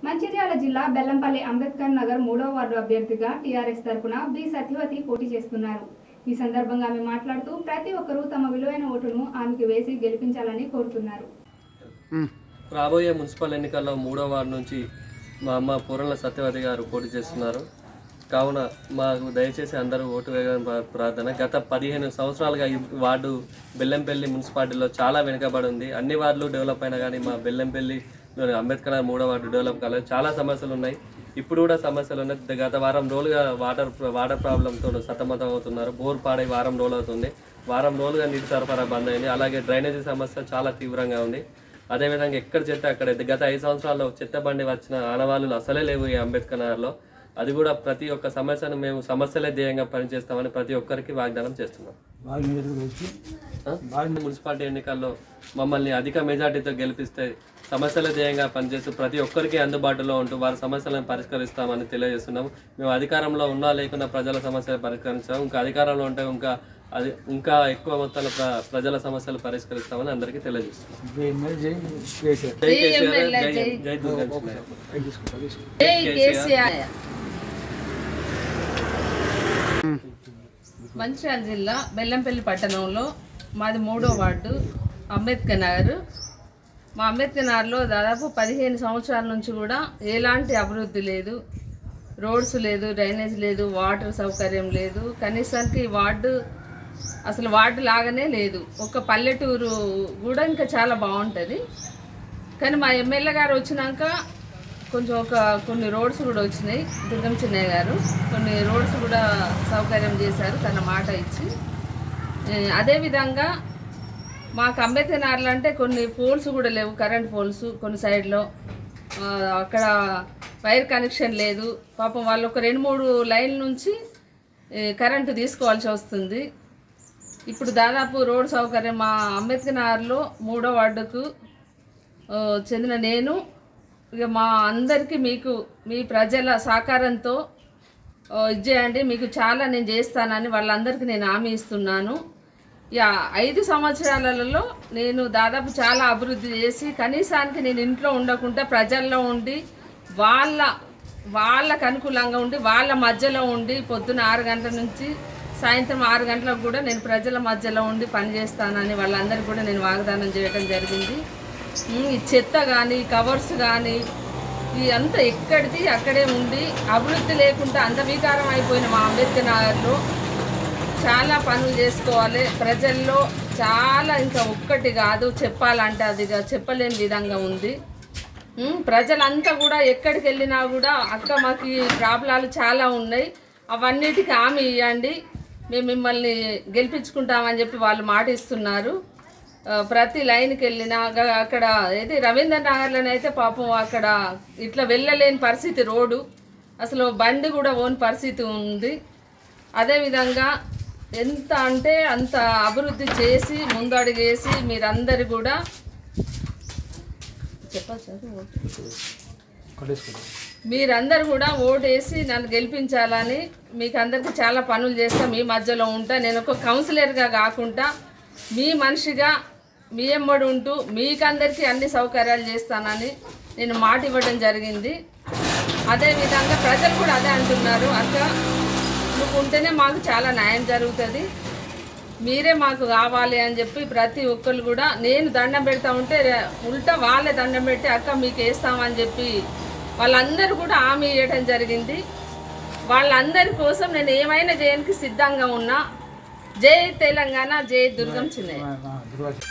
మంచిర్యాల జిల్లా బెల్లంపల్లి అంబేద్కర్ నగర్ మూడవ వార్డు అభ్యర్థిగా టీఆర్ఎస్ తరఫున బి సత్యవతి పోటీ చేస్తున్నారు ఈ సందర్భంగా ఆమె మాట్లాడుతూ ప్రతి ఒక్కరూ తమ విలువైన ఓటును ఆమెకు వేసి గెలిపించాలని కోరుతున్నారు రాబోయే మున్సిపల్ ఎన్నికల్లో మూడో వార్డు నుంచి మా అమ్మ పూర్ణల సత్యవతి గారు పోటీ చేస్తున్నారు కావున మాకు దయచేసి అందరూ ఓటు వేయాలని ప్రా- ప్రార్థన గత పదిహేను సంవత్సరాలుగా ఈ వార్డు బెల్లంపల్లి మున్సిపాలిటీలో చాలా వెనుకబడి ఉంది అన్ని వార్డులు డెవలప్ అయినా కానీ మా బెల్లంపల్లి అంబేద్కర్ నగర్ మూడో వార్డు డెవలప్ కాలేదు చాలా సమస్యలు ఉన్నాయి ఇప్పుడు కూడా సమస్యలు ఉన్నాయి గత వారం రోజులుగా వాటర్ వాటర్ ప్రాబ్లంతో సతమతం అవుతున్నారు బోర్ పాడై వారం రోజులు అవుతుంది వారం రోజులుగా నీటి సరఫరా బంద్ అయింది అలాగే డ్రైనేజీ సమస్య చాలా తీవ్రంగా ఉంది అదేవిధంగా ఎక్కడ చెత్త అక్కడ గత ఐదు సంవత్సరాల్లో చెత్త బండి వచ్చిన ఆనవాళ్ళు అసలే లేవు ఈ అంబేద్కర్ నగర్లో అది కూడా ప్రతి ఒక్క సమస్యను మేము సమస్యలే ధ్యేయంగా పనిచేస్తామని ప్రతి ఒక్కరికి వాగ్దానం చేస్తున్నాం ఆ? మున్సిపాలిటీ ఎన్నికల్లో మమ్మల్ని అధిక మెజార్టీతో గెలిపిస్తే సమస్యల ధ్యేయంగా పనిచేస్తూ ప్రతి ఒక్కరికి అందుబాటులో ఉంటూ వారి సమస్యలను పరిష్కరిస్తామని తెలియజేస్తున్నాము మేము అధికారంలో ఉన్నా లేకున్నా ప్రజల సమస్యలు పరిష్కరించాము ఇంకా అధికారంలో ఉంటే ఇంకా అది ఇంకా ఎక్కువ మొత్తంలో ప్ర- ప్రజల సమస్యలు పరిష్కరిస్తామని అందరికీ తెలియజేస్తున్నాం జై కేసీఆర్ జై జై దుర్గా కేసీఆర్ మంచిర్యాల జిల్లా బెల్లంపల్లి పట్టణంలో మాది మూడో వార్డు అంబేద్కర్ నగర్ మా అంబేద్కర్ నగర్లో దాదాపు పదిహేను సంవత్సరాల నుంచి కూడా ఎలాంటి అభివృద్ధి లేదు రోడ్స్ లేదు డ్రైనేజ్ లేదు వాటర్ సౌకర్యం లేదు కనీసానికి ఈ వార్డు అసలు వార్డు లాగానే లేదు ఒక పల్లెటూరు కూడా ఇంకా చాలా బాగుంటుంది కానీ మా ఎమ్మెల్యే గారు వచ్చినాక కొంచెం ఒక కొన్ని రోడ్స్ కూడా వచ్చినాయి దుర్గం చిన్నయ్య గారు కొన్ని రోడ్స్ కూడా సౌకర్యం చేశారు తన మాట ఇచ్చి ఏ, అదేవిధంగా మాకు అంబేద్కర్ నగర్లో అంటే కొన్ని పోల్స్ కూడా లేవు కరెంట్ పోల్స్ కొన్ని సైడ్లో ఆ, అక్కడ వైర్ కనెక్షన్ లేదు పాపం వాళ్ళు ఒక రెండు మూడు లైన్ల నుంచి ఏ, కరెంటు తీసుకోవాల్సి వస్తుంది ఇప్పుడు దాదాపు రోడ్ సౌకర్యం మా అంబేద్కర్ నగర్లో మూడో వార్డుకు ఆ, చెందిన నేను ఇక మా అందరికీ మీకు మీ ప్రజల సహకారంతో ఆ, ఇది చేయండి మీకు చాలా నేను చేస్తానని వాళ్ళందరికీ నేను హామీ ఇస్తున్నాను ఇక ఐదు సంవత్సరాలలో నేను దాదాపు చాలా అభివృద్ధి చేసి కనీసానికి నేను ఇంట్లో ఉండకుండా ప్రజల్లో ఉండి వాళ్ళ వాళ్ళకు అనుకూలంగా ఉండి వాళ్ళ మధ్యలో ఉండి పొద్దున ఆరు గంటల నుంచి సాయంత్రం ఆరు గంటలకు కూడా నేను ప్రజల మధ్యలో ఉండి పనిచేస్తానని వాళ్ళందరికీ కూడా నేను వాగ్దానం చేయడం జరిగింది ఉమ్, ఈ చెత్త కానీ కవర్స్ కానీ ఈ అంతా ఎక్కడిది అక్కడే ఉండి అభివృద్ధి లేకుండా అందవికారం అయిపోయిన మా అంబేద్కర్ నగర్లో చాలా పనులు చేసుకోవాలి ప్రజల్లో చాలా ఇంకా ఒక్కటి కాదు చెప్పాలంటే అది ఇక చెప్పలేని విధంగా ఉంది ఉమ్, ప్రజలంతా కూడా ఎక్కడికి వెళ్ళినా కూడా అక్క మాకు ఈ ప్రాబ్లాలు చాలా ఉన్నాయి అవన్నిటికీ హామీ ఇవ్వండి మేము మిమ్మల్ని గెలిపించుకుంటామని చెప్పి వాళ్ళు మాట ఇస్తున్నారు ఆ, ప్రతి లైన్కి వెళ్ళినా అగ- అక్కడ ఏది రవీంద్ర నగర్లోనే అయితే పాపం అక్కడ ఇట్లా వెళ్ళలేని పరిస్థితి రోడ్డు అసలు బండి కూడా ఓన్ పరిస్థితి ఉంది అదేవిధంగా ఎంత అంటే అంత అభివృద్ధి చేసి ముందడుగేసి మీరందరు కూడా చెప్పచ్చు మీరందరూ కూడా ఓటేసి నన్ను గెలిపించాలని మీకు అందరికీ చాలా పనులు చేస్తా మీ మధ్యలో ఉంటా నేను ఒక కౌన్సిలర్గా కాకుండా మీ మనిషిగా మీ ఎమ్మడి ఉంటూ మీకందరికీ అన్ని సౌకర్యాలు చేస్తానని నేను మాట ఇవ్వడం జరిగింది అదేవిధంగా ప్రజలు కూడా అదే అంటున్నారు అక్క నువ్వు ఉంటేనే మాకు చాలా న్యాయం జరుగుతుంది మీరే మాకు కావాలి అని చెప్పి ప్రతి ఒక్కరు కూడా నేను దండం పెడతా ఉంటే రే- ఉల్టా వాళ్ళే దండం పెట్టి అక్క మీకు వేస్తామని చెప్పి వాళ్ళందరూ కూడా హామీ ఇవ్వడం జరిగింది వాళ్ళందరి కోసం నేను ఏమైనా చేయడానికి సిద్ధంగా ఉన్నా జై తెలంగాణ జై దుర్గం చిన్నయ్య